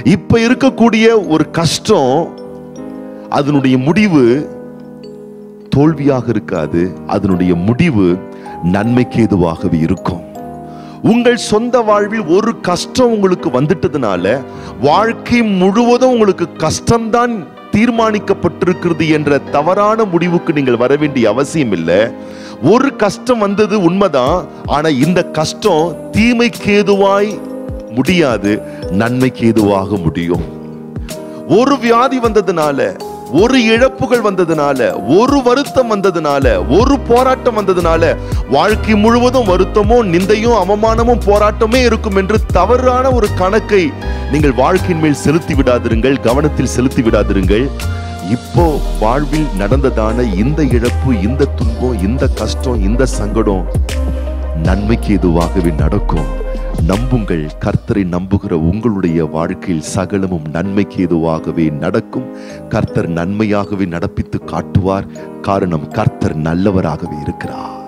இப்ப இருக்கக்கூடிய ஒரு கஷ்டம் அதனுடைய முடிவு தோல்வியாக இருக்காது அதனுடைய முடிவு நன்மைக்கு எதுவாகவே இருக்கும் உங்கள் சொந்த வாழ்வில் ஒரு கஷ்டம் உங்களுக்கு வந்துட்டதுனால வாழ்க்கை முழுவதும் உங்களுக்கு கஷ்டம்தான் தீர்மானிக்கப்பட்டிருக்கிறது என்ற தவறான முடிவுக்கு நீங்கள் வர வேண்டிய அவசியம் இல்லை ஒரு கஷ்டம் வந்தது உண்மைதான் ஆனா இந்த கஷ்டம் தீமைக்கு ஏதுவாய் முடியாது நன்மைக்கு ஏதுவாக முடியும் ஒரு வியாதி வந்ததுனால ஒரு இழப்புகள் வந்ததுனால ஒரு வருத்தம் வந்ததுனால ஒரு போராட்டம் வந்ததுனால வாழ்க்கை முழுவதும் வருத்தமோ நிந்தையும் அவமானமும் போராட்டமே இருக்கும் என்று தவறான ஒரு கணக்கை நீங்கள் வாழ்க்கையின் மேல் செலுத்தி விடாதிருங்கள் கவனத்தில் செலுத்தி விடாதிருங்கள் இப்போ வாழ்வில் நடந்ததான இந்த இழப்பு இந்த துன்பம் இந்த கஷ்டம் இந்த சங்கடம் நன்மைக்கு எதுவாகவே நடக்கும் நம்புங்கள் கர்த்தரை நம்புகிற உங்களுடைய வாழ்க்கையில் சகலமும் நன்மைக்கு எதுவாகவே நடக்கும் கர்த்தர் நன்மையாகவே நடப்பித்து காட்டுவார் காரணம் கர்த்தர் நல்லவராகவே இருக்கிறார்